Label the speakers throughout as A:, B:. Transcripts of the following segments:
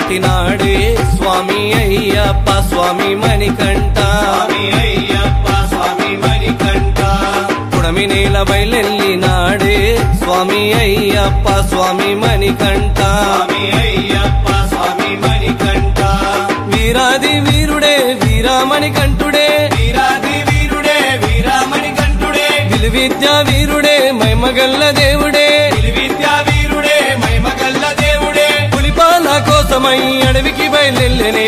A: పట్టినాడే స్వామి అయ్యప్ప స్వామి మణికంఠ
B: స్వామి అయ్యప్ప స్వామి మణికంఠ
A: పుడమి నేల బయలెల్లినాడే స్వామి అయ్యప్ప స్వామి మణికంఠ
B: స్వామి అయ్యప్ప స్వామి మణికంఠ
A: వీరాది వీరుడే వీరామణికంఠుడే
B: వీరాది వీరుడే వీరామణికంఠుడే
A: విలువిద్యా వీరుడే మైమగల్ల దేవుడే
B: విద్యా వీరుడే మైమగల్ల దేవుడే
A: పులిపాల కోసమై అడవికి బయలెల్లెనే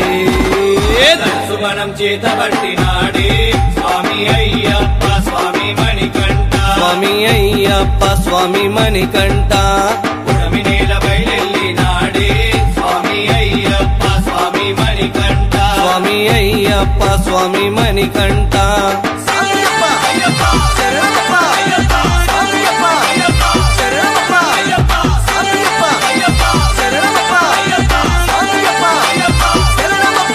B: సుమనం చేత పట్టినాడే స్వామి అయ్యప్ప స్వామి మణికంఠ
A: స్వామి అయ్యప్ప స్వామి మణికంఠ
B: పుడమి నేల బయలెల్లినాడే స్వామి అయ్యప్ప స్వామి మణికంఠ
A: స్వామి అయ్యప్ప స్వామి మణికంఠ
B: అయ్యప్ప అయ్యప్ప శరణప్ప అయ్యప్ప అయ్యప్ప అయ్యప్ప శరణప్ప అయ్యప్ప అయ్యప్ప అయ్యప్ప శరణప్ప అయ్యప్ప అయ్యప్ప అయ్యప్ప శరణప్ప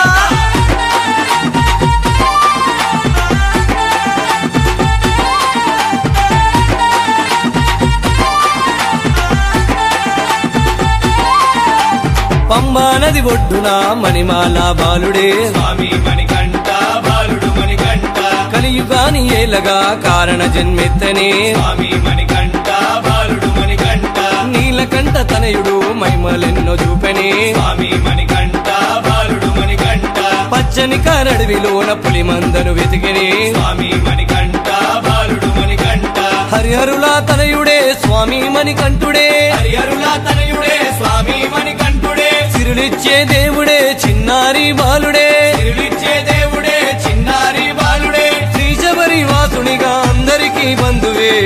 A: పంబా నది ఒడ్డున మణిమాల బాలుడే
B: స్వామి మణికంఠ బాలుడు మణికంఠ
A: కలియుగాని ఏలగా కారణ జన్మెత్తనే
B: స్వామి మణికంఠ బాలుడు మణికంఠ
A: నీలకంఠ తనయుడు మైమలెన్నో చూపెనే
B: స్వామి మణికంఠ బాలుడు మణికంఠ
A: పచ్చని కారడవిలోన పులి మందను వెతికినే
B: స్వామి మణికంఠ బాలుడు మణికంఠ
A: హరిహరులా తనయుడే స్వామి మణికంఠుడే
B: హరిహరులా తనయుడే స్వామి మణికంఠుడే
A: సిరులిచ్చే దేవుడే చిన్నారి బాలుడే
B: తిరులిచ్చే దేవుడే చిన్నారి బాలుడే
A: శ్రీశబరి వాసునిగా అందరికీ బంధువే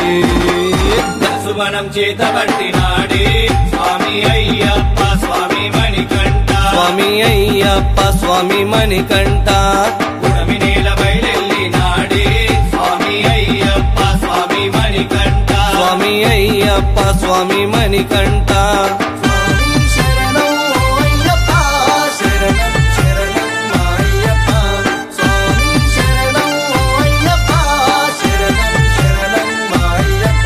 B: సుమనం చేత పట్టినాడే స్వామి అయ్యప్ప స్వామి మణికంఠ
A: స్వామి అయ్యప్ప స్వామి మణికంఠ
B: పుడమి నేల బయలెల్లినాడే స్వామి అయ్యప్ప స్వామి మణికంఠ
A: స్వామి అయ్యప్ప స్వామి మణికంఠ
B: స్వామి శరణం అయ్యప్ప శరణం శరణం అయ్యప్ప స్వామి శరణం అయ్యప్ప శరణం శరణం అయ్యప్ప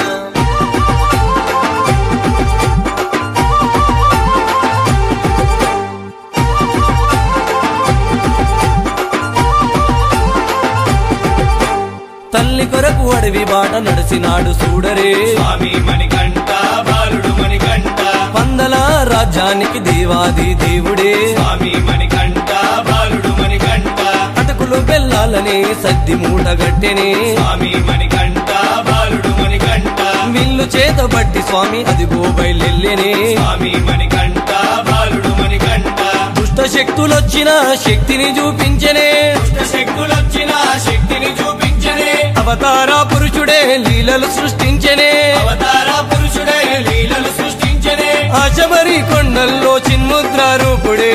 A: తల్లి కొరకు అడవి బాట నడిచినాడు చూడరే
B: స్వామి మణికంఠ బాలుడు మణికంఠ
A: పందల రాజ్యానికి దేవాది దేవుడే
B: స్వామి మణికంఠ బాలుడు మణికంఠ
A: అటకులు బెల్లాలని సద్ది మూటగట్టెనే
B: స్వామి మణికంఠ బాలుడు మణికంఠ
A: విల్లు చేత బట్టి స్వామి అదిగో బయలెల్లెనే
B: స్వామి మణికంఠ బాలుడు మణికంఠ
A: దుష్ట శక్తులొచ్చిన శక్తిని చూపించనే
B: దుష్ట శక్తులొచ్చిన శక్తిని చూపించనే
A: అవతార పురుషుడే లీలలు సృష్టించనే
B: అవతార పురుషుడే లీలలు సృష్టించనే
A: ఆశబరి కొండల్లో చిన్ముద్ర రూపుడే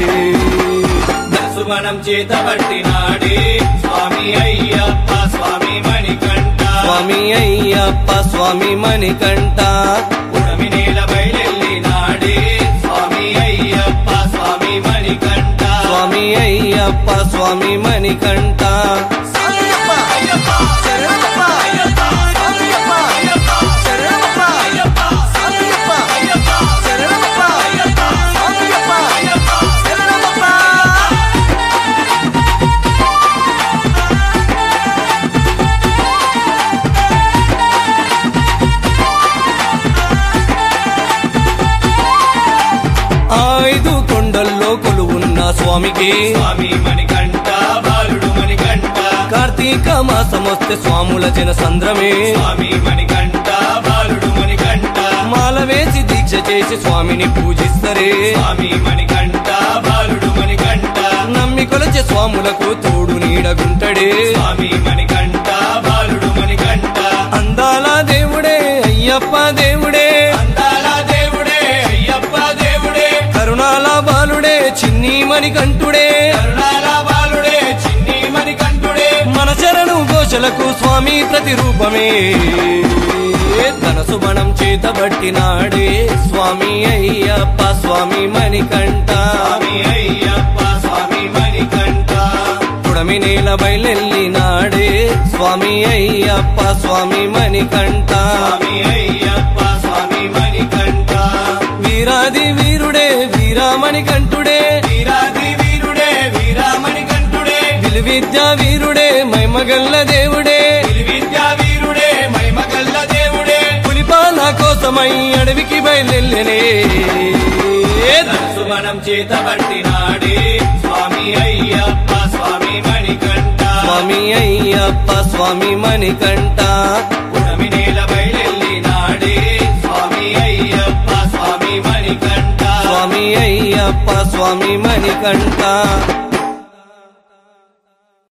B: సుమనం చేత పట్టినాడే స్వామి అయ్యప్ప స్వామి మణికంఠ
A: స్వామి అయ్యప్ప స్వామి మణికంఠ
B: ఉడమి నేల బయలెల్లినాడే స్వామి అయ్యప్ప స్వామి మణికంఠ
A: స్వామి అయ్యప్ప స్వామి మణికంఠ
B: అయ్యప్ప అయ్యప్ప శరణప్ప అయ్యప్ప అయ్యప్ప అయ్యప్ప శరణప్ప అయ్యప్ప అయ్యప్ప అయ్యప్ప శరణప్ప అయ్యప్ప అయ్యప్ప అయ్యప్ప శరణప్ప
A: ఆ ఐదు కొండల్లో కొలువున్న స్వామికి
B: స్వామి మణికంఠ బాలుడు మణికంఠ
A: కార్తీక మాసం వస్తే స్వాముల జన సంద్రమే
B: స్వామి మణికంఠ బాలుడు మణికంఠ
A: మాల వేసి దీక్ష చేసి స్వామిని పూజిస్తరే
B: స్వామి మణికంఠ బాలుడు మణికంఠ
A: నమ్మి కొలచే స్వాములకు తోడు నీడగుంటడే
B: స్వామి మణికంఠ బాలుడు మణికంఠ
A: అందాల దేవుడే అయ్యప్ప దేవుడే
B: అందాల దేవుడే అయ్యప్ప దేవుడే
A: కరుణాల బాలుడే చిన్ని మణికంఠుడే
B: కరుణాల బాలుడే చిన్ని మణికంఠుడే
A: మన శరణు ఘోషలకు స్వామి ప్రతిరూపమే తన సుమణం చేతబట్టినాడే స్వామి అయ్యప్ప స్వామి మణికంఠ
B: స్వామి అయ్యప్ప స్వామి మణికంఠ
A: పుడమి నేల బయలెల్లినాడే స్వామి అయ్యప్ప స్వామి మణికంఠ
B: స్వామి అయ్యప్ప స్వామి మణికంఠ
A: వీరాది వీరుడే మణికంఠుడే
B: వీరాది వీరుడే వీరామణి కంఠుడే
A: విలువిద్యా వీరుడే మైమగల్ల దేవుడే
B: విద్యా వీరుడే మైమగల్ల దేవుడే
A: పులిపాల కోసమై అడవికి బయలుదేనే
B: సుమనం చేత పట్టినాడే స్వామి అయ్యప్ప స్వామి మణికంఠ
A: స్వామి అయ్యప్ప స్వామి మణికంఠ
B: పుడమి నేల బయలెల్లినాడే స్వామి అయ్యప్ప స్వామి మణికంఠ
A: స్వామి అయ్యప్ప స్వామి మణికంఠ